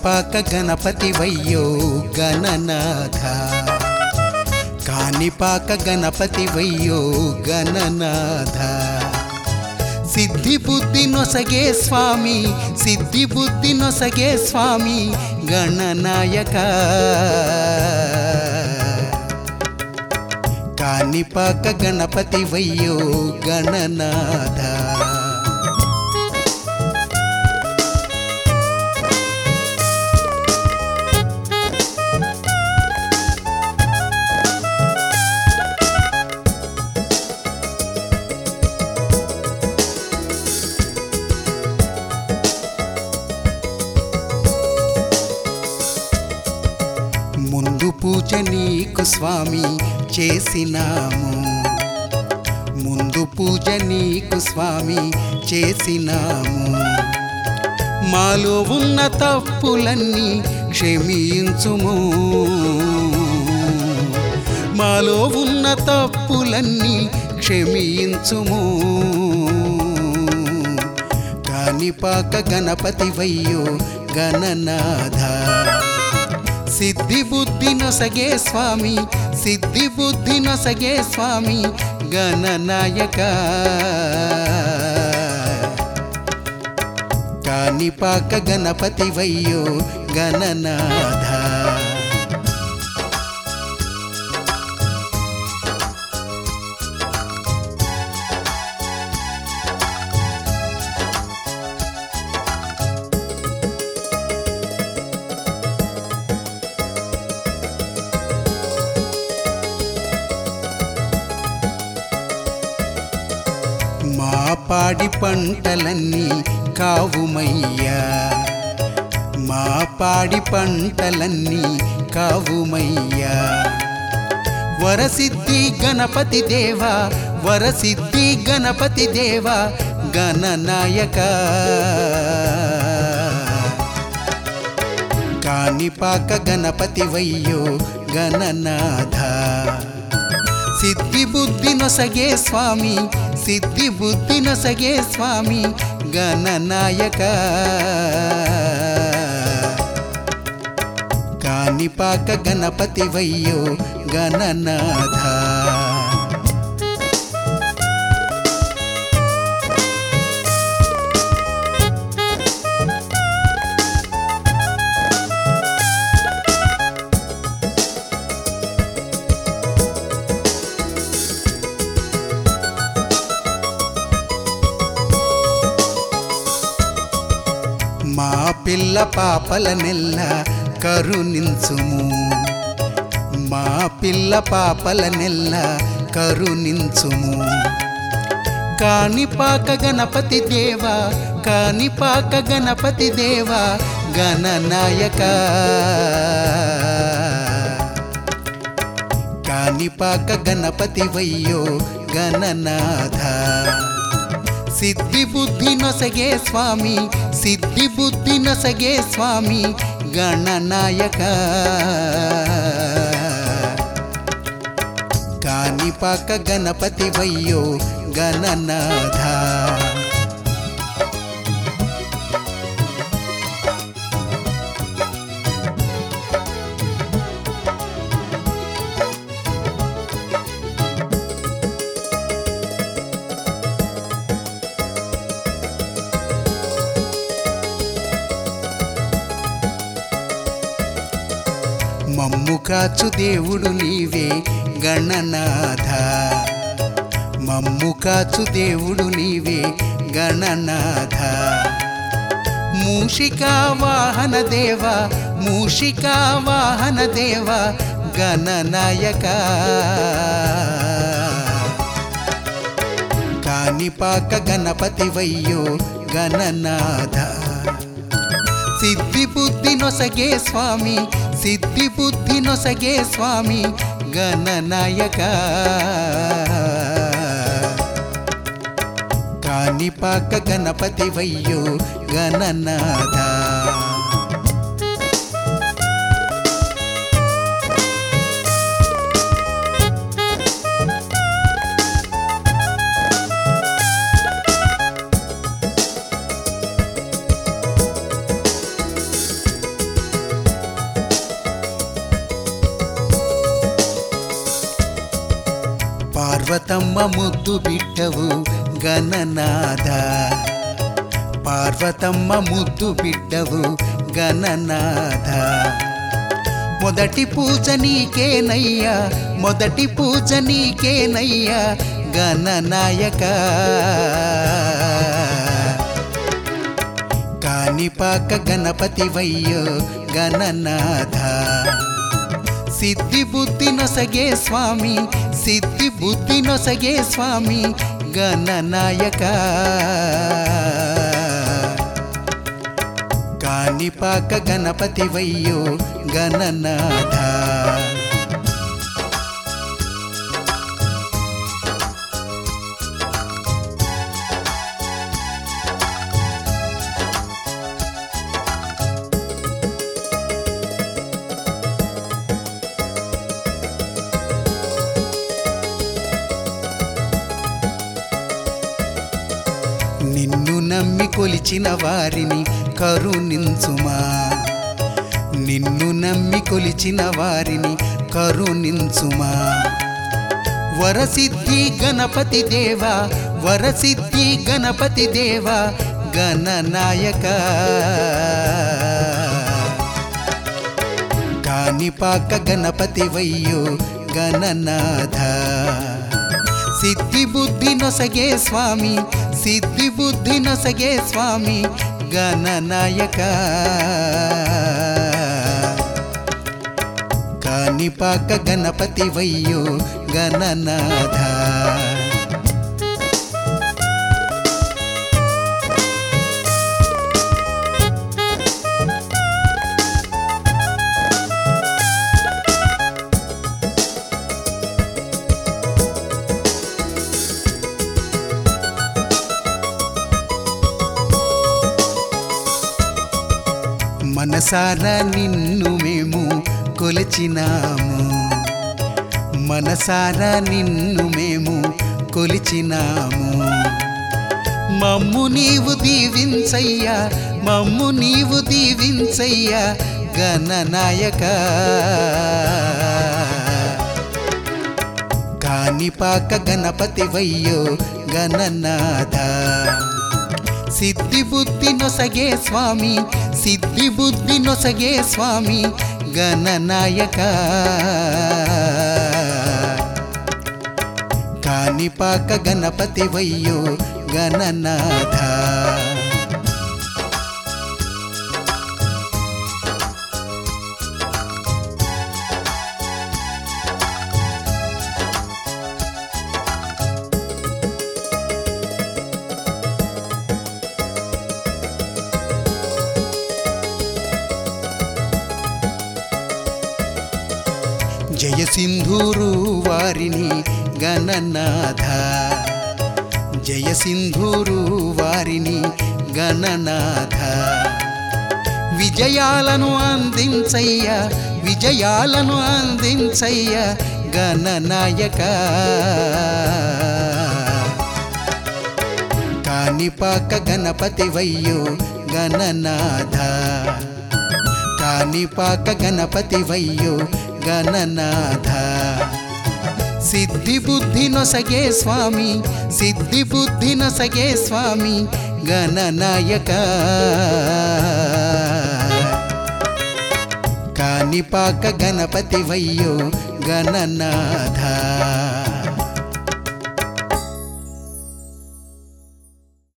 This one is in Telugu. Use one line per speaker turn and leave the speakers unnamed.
కాణిపాక గణపతి వయ్యో గణనాథ కాణిపాక గణపతి వయ్యో గణనాథ సిద్ధి బుద్ధి నొసగే స్వామి సిద్ధి బుద్ధి నొసగే స్వామి గణనాయక కాణిపాక గణపతి వయ్యో గణనాథ ముందు పూజ నీకు స్వామి చేసినాము ముందు పూజ నీకు స్వామి చేసినాము మాలో ఉన్న తప్పులన్నీ క్షమించుము మాలో ఉన్న తప్పులన్నీ క్షమించుము కాణిపాక గణపతి వయ్యో గణనాథ సిద్ధి బుద్ధి నొసగే స్వామి సిద్ధి బుద్ధి నొసగే స్వామి గణనాయక కాణిపాక గణపతి వయ్యో గణనాథ మా పాడి పంటలన్నీ కావుమయ్యా మా పాడి పంటలన్నీ కావుమయ్యా వరసిద్ధి గణపతి దేవా వరసిద్ధి గణపతి దేవా గణనాయక కాణిపాక గణపతి వయ్యో గణనాథ సిద్ధి బుద్ధి నొసగే స్వామి సిద్ధి బుద్ధి నొసగే స్వామి గణనాయక కాణిపాక గణపతి వయ్యో గణనాథ మా పిల్ల పాపల నెల్ల కరుణించుము మా పిల్ల పాపల నెల్ల కరుణించుము కాణిపాక గణపతి దేవా కాణిపాక గణపతి దేవా గణనాయక కాణిపాక గణపతి వయ్యో గణనాథ సిద్ధి బుద్ధి నొసగే స్వామి సిద్ధి బుద్ధి నొసగే స్వామి గణనాయక కాణిపాక గణపతి వయ్యో గణనాథ మమ్ము కాచు దేవుడు నీవే గణనాథ మమ్ము కాచు దేవుడు నీవే గణనాథ మూషికా వాహన దేవ మూషికా వాహన దేవ గణనాయక కాణిపాక గణపతి వయ్యో గణనాథ సిద్ధి బుద్ధి నొసగే స్వామి సిద్ధి బుద్ధి నొసగే స్వామి గణనాయక కాణిపాక గణపతి వయ్యో గణనాథ పార్వతమ్మ ముద్దు బిడ్డవు గణనాథ పార్వతమ్మ ముద్దు బిడ్డవు గణనాథ మొదటి పూజ నీకేనయ్యా మొదటి పూజ నీకేనయ్యా గణనాయక కాణిపాక గణపతి వయ్యో గణనాథ సిద్ధి బుద్ధి నొసగే స్వామి సిద్ధి బుద్ధి నొసగే స్వామి గణనాయక కాణిపాక గణపతి వయ్యో గణనాథ నిన్ను నమ్మి కొలిచిన వారిని కరుణించుమా నిన్ను నమ్మి కొలిచిన వారిని కరుణించుమా వరసిద్ధి గణపతి దేవా వరసిద్ధి గణపతి దేవా గణనాయక కాణిపాక గణపతి వయ్యో గణనాథ సిద్ధి బుద్ధి నొసగే స్వామి సిద్ధి బుద్ధి నొసగే స్వామి గణనాయక కాణిపాక గణపతి వయ్యో గణనాథ మనసారా నిన్ను మేము కొలిచినాము మనసారా నిన్ను మేము కొలిచినాము మమ్ము నీవు దీవించయ్యా మమ్ము నీవు దీవించయ్యా గణనాయక కాణిపాక గణపతి వయ్యో గణనాథ సిద్ధి బుద్ధి నొసగే స్వామి సిద్ధి బుద్ధి నొసగే స్వామి గణనాయక కాణిపాక గణపతి వయ్యో గణనాథ జయ సింధూరు వారిని గణనాథ జయ సింధూరు వారిని గణనాథ విజయాలను అందించయ్యా విజయాలను అందించయ్యా గణనాయక కాణిపాక గణపతి వయ్యో గణనాథ కాణిపాక గణపతి వయ్యో గణనాథ సిద్ధి బుద్ధి నొసగే స్వామి సిద్ధి బుద్ధి నొసగే స్వామి గణనాయక కాణిపాక గణపతి వయ్యో గణనాథ